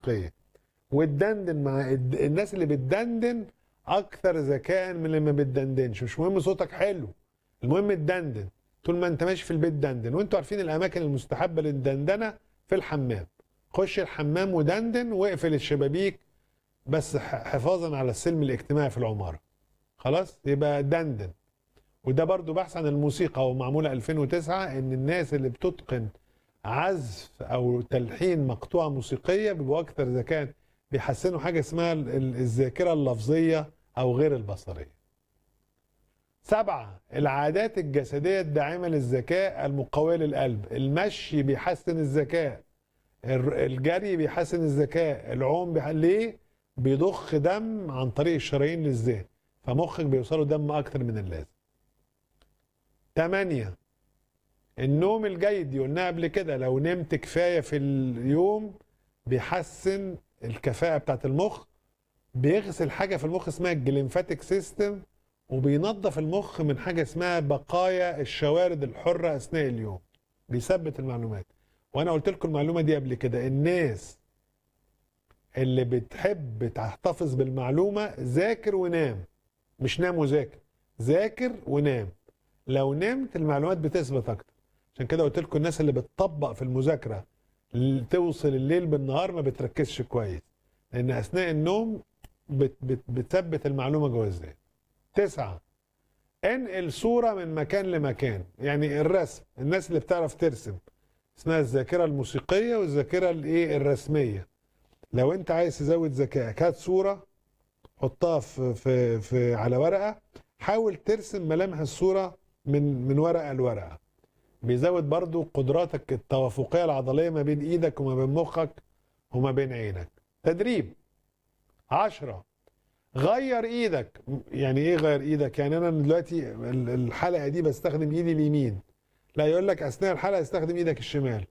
الموسيقيه وتدندن مع الد- الناس اللي بتدندن اكثر ذكاء من اللي ما بتدندنش مش مهم صوتك حلو المهم تدندن طول ما انت ماشي في البيت دندن وانتوا عارفين الاماكن المستحبه للدندنه في الحمام خش الحمام ودندن واقفل الشبابيك بس ح- حفاظا على السلم الاجتماعي في العماره خلاص يبقى دندن وده برضو بحث عن الموسيقى ومعمولة 2009 ان الناس اللي بتتقن عزف او تلحين مقطوعة موسيقية بيبقوا اكثر ذكاء بيحسنوا حاجة اسمها ال- ال- الذاكرة اللفظية او غير البصرية سبعة العادات الجسدية الداعمة للذكاء المقوية للقلب المشي بيحسن الذكاء الر- الجري بيحسن الذكاء العوم بيح... ليه بيضخ دم عن طريق الشرايين للذهن فمخك بيوصله دم اكتر من اللازم تمانية النوم الجيد دي قلناها قبل كده لو نمت كفاية في اليوم بيحسن الكفاءة بتاعت المخ بيغسل حاجة في المخ اسمها الجليمفاتيك سيستم وبينظف المخ من حاجة اسمها بقايا الشوارد الحرة أثناء اليوم بيثبت المعلومات وأنا قلت لكم المعلومة دي قبل كده الناس اللي بتحب تحتفظ بالمعلومة ذاكر ونام مش نام وذاكر ذاكر ونام لو نمت المعلومات بتثبت اكتر عشان كده قلت لكم الناس اللي بتطبق في المذاكره ل- توصل الليل بالنهار ما بتركزش كويس لان اثناء النوم بت بت بتثبت المعلومه جوه الذهن تسعة انقل صورة من مكان لمكان يعني الرسم الناس اللي بتعرف ترسم اسمها الذاكرة الموسيقية والذاكرة الايه الرسمية لو انت عايز تزود ذكائك هات صورة حطها في في في على ورقة حاول ترسم ملامح الصورة من من ورقة لورقة بيزود برضو قدراتك التوافقية العضلية ما بين ايدك وما بين مخك وما بين عينك تدريب عشرة غير ايدك يعني ايه غير ايدك يعني انا دلوقتي ال- الحلقة دي بستخدم ايدي اليمين لا يقول لك اثناء الحلقة استخدم ايدك الشمال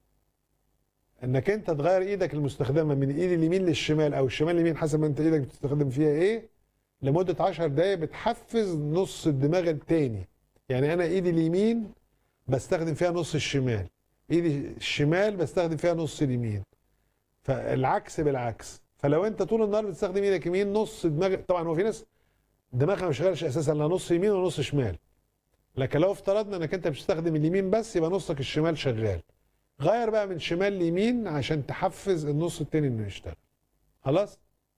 انك انت تغير ايدك المستخدمة من ايد اليمين للشمال او الشمال اليمين حسب ما انت ايدك بتستخدم فيها ايه لمدة 10 دقايق بتحفز نص الدماغ التاني يعني انا ايدي اليمين بستخدم فيها نص الشمال ايدي الشمال بستخدم فيها نص اليمين فالعكس بالعكس فلو انت طول النهار بتستخدم ايدك يمين نص دماغ طبعا هو في ناس دماغها ما شغالش اساسا لا نص يمين ونص شمال لكن لو افترضنا انك انت بتستخدم اليمين بس يبقى نصك الشمال شغال غير بقى من شمال ليمين عشان تحفز النص التاني انه يشتغل خلاص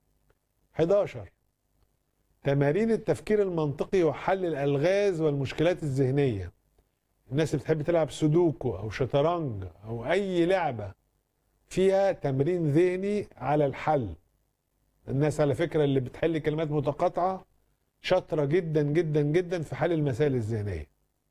11 تمارين التفكير المنطقي وحل الالغاز والمشكلات الذهنيه الناس اللي بتحب تلعب سودوكو او شطرنج او اي لعبه فيها تمرين ذهني على الحل الناس على فكره اللي بتحل كلمات متقاطعه شاطره جدا جدا جدا في حل المسائل الذهنيه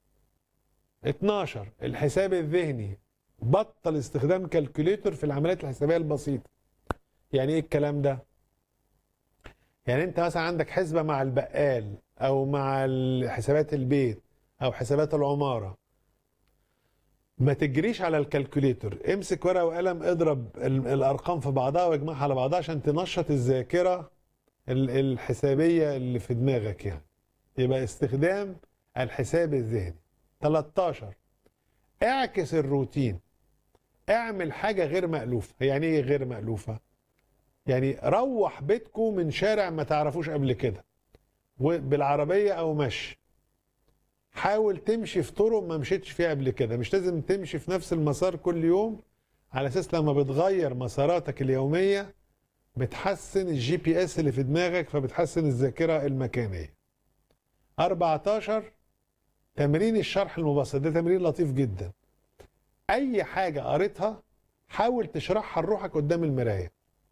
12 الحساب الذهني بطل استخدام كالكوليتور في العمليات الحسابيه البسيطه يعني ايه الكلام ده يعني انت مثلا عندك حسبه مع البقال او مع ال- حسابات البيت او حسابات العماره ما تجريش على الكالكوليتور امسك ورقه وقلم اضرب ال- الارقام في بعضها واجمعها على بعضها عشان تنشط الذاكره ال- الحسابيه اللي في دماغك يعني يبقى استخدام الحساب الذهني 13 اعكس الروتين اعمل حاجه غير مألوفه يعني ايه غير مألوفه يعني روح بيتكم من شارع ما تعرفوش قبل كده بالعربيه او مشي حاول تمشي في طرق ما مشيتش فيها قبل كده مش لازم تمشي في نفس المسار كل يوم على اساس لما بتغير مساراتك اليوميه بتحسن الجي بي اس اللي في دماغك فبتحسن الذاكره المكانيه 14 تمرين الشرح المبسط ده تمرين لطيف جدا اي حاجه قريتها حاول تشرحها لروحك قدام المرايه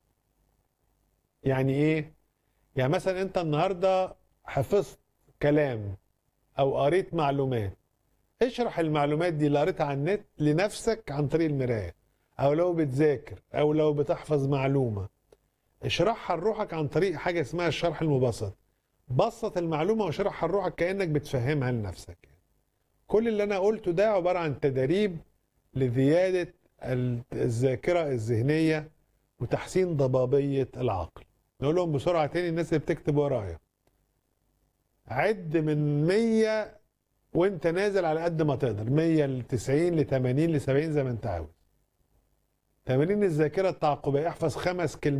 يعني ايه يعني مثلا انت النهارده حفظت كلام او قريت معلومات اشرح المعلومات دي اللي قريتها على النت لنفسك عن طريق المرايه او لو بتذاكر او لو بتحفظ معلومه اشرحها لروحك عن طريق حاجه اسمها الشرح المبسط بسط المعلومه واشرحها لروحك كانك بتفهمها لنفسك كل اللي انا قلته ده عباره عن تدريب لزياده الذاكره الذهنيه وتحسين ضبابيه العقل نقول لهم بسرعه تاني الناس اللي بتكتب ورايا عد من 100 وانت نازل على قد ما تقدر 100 ل 90 ل 80 ل 70 زي ما انت عاوز تمارين الذاكره التعاقبيه احفظ خمس كلمات